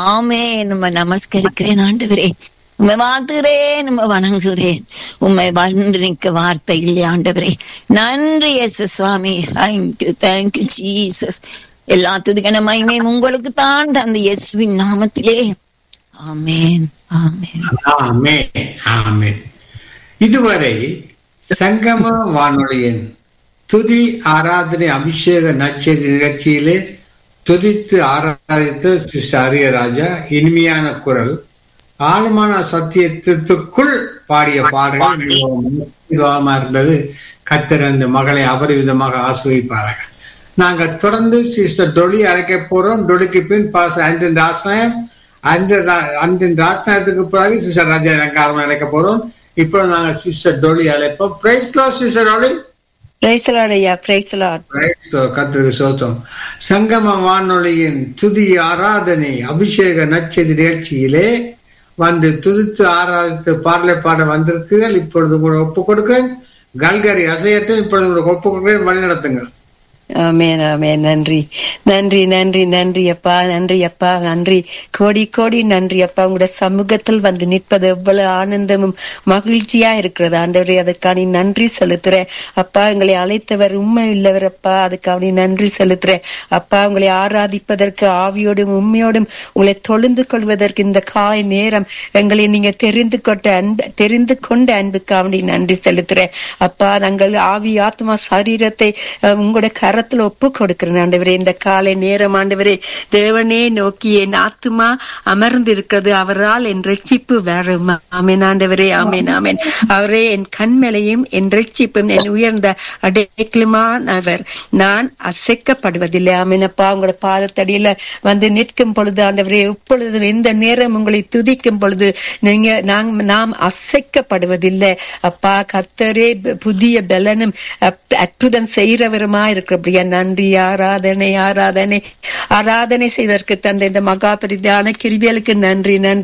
ஆமே நம்ம நமஸ்கரிக்கிறேன் ஆண்டவரே உண்மை வாழ்த்துகிறேன் உண்மை வணங்குகிறேன் உண்மை வாழ்ந்து நிற்க வார்த்தை இல்லை ஆண்டவரே நன்றி எஸ் சுவாமி தேங்க்யூ தேங்க்யூ ஜீசஸ் எல்லா துதிக்கான மகிமையும் உங்களுக்கு தான் அந்த இயேசுவின் நாமத்திலே ஆமேன் ஆமேன் ஆமே ஆமே இதுவரை சங்கம வானொலியின் துதி ஆராதனை அபிஷேக நச்செய்தி நிகழ்ச்சியிலே துதித்து ஆராதித்த சிஸ்டர் அரியராஜா இனிமையான குரல் ஆழமான சத்தியத்திற்குள் பாடிய பாடல்கள் மிகவும் இதுவாகமா இருந்தது கத்தர் அந்த மகளை அபரிவிதமாக ஆசிர்வதிப்பார்கள் நாங்க தொடர்ந்து சிஸ்டர் டொலி அழைக்க போறோம் டொலிக்கு பின் பாஸ் ஆண்டன் ராசநாயம் அன்றின் ராஜ்நாயத்துக்கு பிறகு சிஸ்டர் ராஜா ரங்காரம் அழைக்க போறோம் இப்போ நாங்க சிஸ்டர் டொலி அழைப்போம் praise Lord sister Dolly praise the Lord ஐயா பிரைசலாட் பிரைஸ் லோ கத்திரிக்கு சோத்தம் சங்கம வானொலியின் துதி ஆராதனை அபிஷேக நச்செதி நிகழ்ச்சியிலே வந்து துதித்து ஆராதித்து பாடலை பாட வந்திருக்கிறீர்கள் இப்பொழுது கூட ஒப்பு கொடுக்கிறேன் கல்கரி அசையட்டும் இப்பொழுது கூட ஒப்பு கொடுக்கிறேன் வழி நடத்துங்கள் ஆமேன் ஆமேன் நன்றி நன்றி நன்றி நன்றி அப்பா நன்றி அப்பா நன்றி கோடி கோடி நன்றி அப்பா உங்களோட சமூகத்தில் வந்து நிற்பது எவ்வளவு ஆனந்தமும் மகிழ்ச்சியா இருக்கிறது ஆண்டவரே அதுக்கான நன்றி செலுத்துறேன் அப்பா எங்களை அழைத்தவர் உண்மை உள்ளவர் அப்பா அதுக்கான நன்றி செலுத்துறேன் அப்பா உங்களை ஆராதிப்பதற்கு ஆவியோடும் உண்மையோடும் உங்களை தொழுந்து கொள்வதற்கு இந்த காலை நேரம் எங்களை நீங்க தெரிந்து கொண்ட அன்பு தெரிந்து கொண்ட அன்புக்காண்டி நன்றி செலுத்துறேன் அப்பா நாங்கள் ஆவி ஆத்மா சரீரத்தை அஹ், உங்களோட கரத்துல ஒப்பு கொடுக்கிறேன் ஆண்டவரே இந்த காலை நேரம் ஆண்டவரே தேவனே நோக்கி என் ஆத்துமா அமர்ந்து இருக்கிறது அவரால் என் ரட்சிப்பு வரும் ஆமேன் ஆண்டவரே ஆமேன் ஆமேன் அவரே என் கண்மலையும் என் ரட்சிப்பும் என் உயர்ந்த அடைக்கலுமானவர் நான் அசைக்கப்படுவதில்லை ஆமேனப்பா உங்களோட பாதத்தடியில வந்து நிற்கும் பொழுது ஆண்டவரே எப்பொழுதும் எந்த நேரம் உங்களை துதிக்கும் பொழுது நீங்க நாங்க நாம் அசைக்கப்படுவதில்லை அப்பா கத்தரே புதிய பலனும் அப்- அற்புதம் செய்கிறவருமா இருக்கிறபடியா நன்றி ஆராதனை ஆராதனை ஆராதனை செய்வதற்கு தந்த இந்த மகா பெரிதான கிருபியலுக்கு நன்றி நன்றி